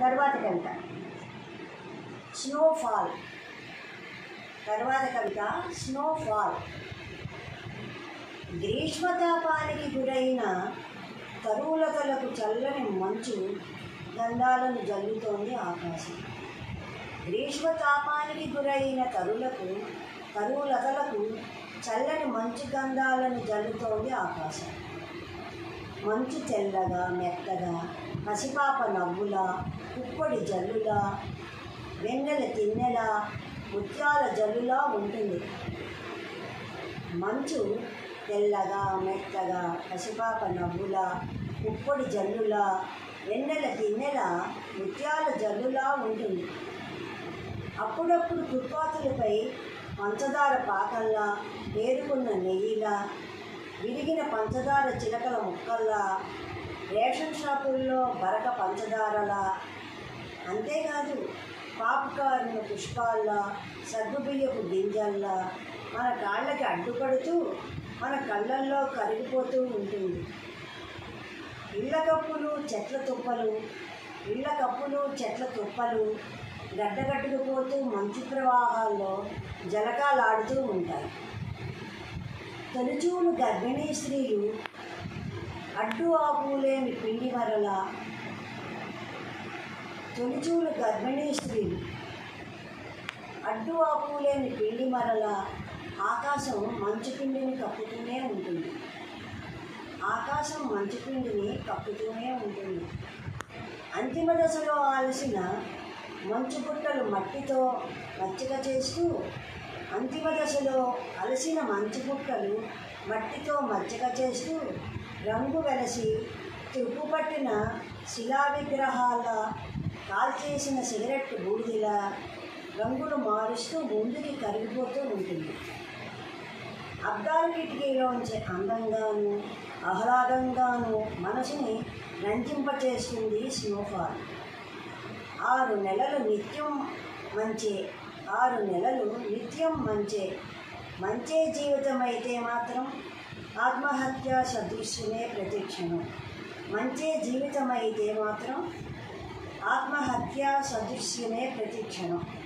తర్వాత కవిత స్నోఫాల్ తర్వాత కవిత స్నోఫాల్ గ్రీష్మతాపానికి గురైన తరువులతలకు చల్లని మంచు గంధాలను జల్లుతోంది ఆకాశం గ్రీష్మతాపానికి గురైన తరులకు తరువులతలకు చల్లని మంచు గంధాలను జల్లుతోంది ఆకాశం మంచు తెల్లగా మెత్తగా పసిపాప నవ్వులా కుప్పడి జల్లులా వెన్నెల తిన్నెల ముత్యాల జల్లులా ఉంటుంది మంచు తెల్లగా మెత్తగా పసిపాప నవ్వులా కుప్పడి జల్లులా వెన్నెల తిన్నెల ముత్యాల జల్లులా ఉంటుంది అప్పుడప్పుడు ఫుట్పాతులపై పంచదార పాకల్లా పేరుకున్న నెయ్యిలా విరిగిన పంచదార చిలకల ముక్కల్లా రేషన్ షాపుల్లో బరక పంచదారలా అంతేకాదు పాప్కార్న్ పుష్పాల్లా సగ్గుబియ్యపు గింజల్లా మన కాళ్ళకి అడ్డుపడుతూ మన కళ్ళల్లో కరిగిపోతూ ఉంటుంది ఇళ్ళ కప్పులు చెట్ల తుప్పలు ఇళ్ళ కప్పులు చెట్ల తుప్పలు గడ్డగట్టుకుపోతూ మంచు ప్రవాహాల్లో జలకాలాడుతూ ఉంటాయి తొలిచూలు గర్భిణీ స్త్రీలు అడ్డు ఆపులేని పిండి మరల తొలిచూలు గర్భిణీ స్త్రీలు అడ్డు ఆపులేని పిండి మరల ఆకాశం మంచు పిండిని కప్పుతూనే ఉంటుంది ఆకాశం మంచు పిండిని కప్పుతూనే ఉంటుంది అంతిమ దశలో ఆలసిన మంచు పుట్టలు మట్టితో మచ్చిక చేస్తూ అంతిమ దశలో అలసిన మంచు పుట్టలు మట్టితో మచ్చిక చేస్తూ రంగు వెలసి తుప్పు పట్టిన శిలా విగ్రహాల కాల్చేసిన సిగరెట్ బూడిదిలా రంగులు మారుస్తూ ముందుకి కరిగిపోతూ ఉంటుంది అద్దాల కిటికీలోంచి అందంగాను ఆహ్లాదంగాను మనసుని రంజింపచేస్తుంది స్నోఫాల్ ఆరు నెలలు నిత్యం మంచే ఆరు నెలలు నిత్యం మంచే మంచే జీవితం అయితే మాత్రం ఆత్మహత్య సదృశ్యమే ప్రతిక్షణం మంచే జీవితం అయితే మాత్రం ఆత్మహత్య సదృశ్యమే ప్రతిక్షణం